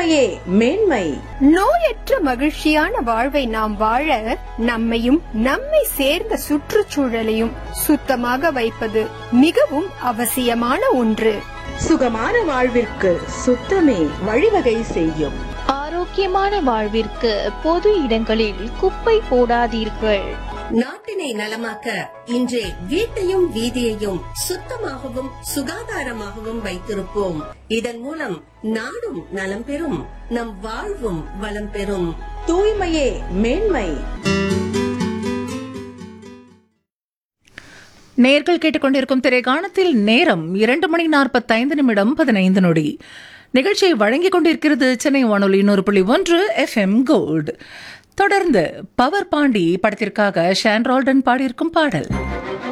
தூய்மையே மேன்மை நோயற்ற மகிழ்ச்சியான வாழ்வை நாம் வாழ நம்மையும் நம்மை சேர்ந்த சுற்றுச்சூழலையும் சுத்தமாக வைப்பது மிகவும் அவசியமான ஒன்று சுகமான வாழ்விற்கு சுத்தமே வழிவகை செய்யும் ஆரோக்கியமான வாழ்விற்கு பொது இடங்களில் குப்பை போடாதீர்கள் நாட்டினை நலமாக்க இன்றே வீட்டையும் வீதியையும் சுத்தமாகவும் சுகாதாரமாகவும் வைத்திருப்போம் இதன் மூலம் நாடும் நலம் பெறும் நம் வாழ்வும் வளம் பெறும் தூய்மையே மேன்மை நேர்கள் கேட்டுக்கொண்டிருக்கும் திரைக்காணத்தில் நேரம் இரண்டு மணி நாற்பத்தைந்து நிமிடம் பதினைந்து நொடி நிகழ்ச்சியை வழங்கிக் கொண்டிருக்கிறது சென்னை வானொலி நூறு புள்ளி ஒன்று எஃப்எம் கோல்டு தொடர்ந்து பவர் பாண்டி படத்திற்காக ஷான் ரால்டன் பாடியிருக்கும் பாடல்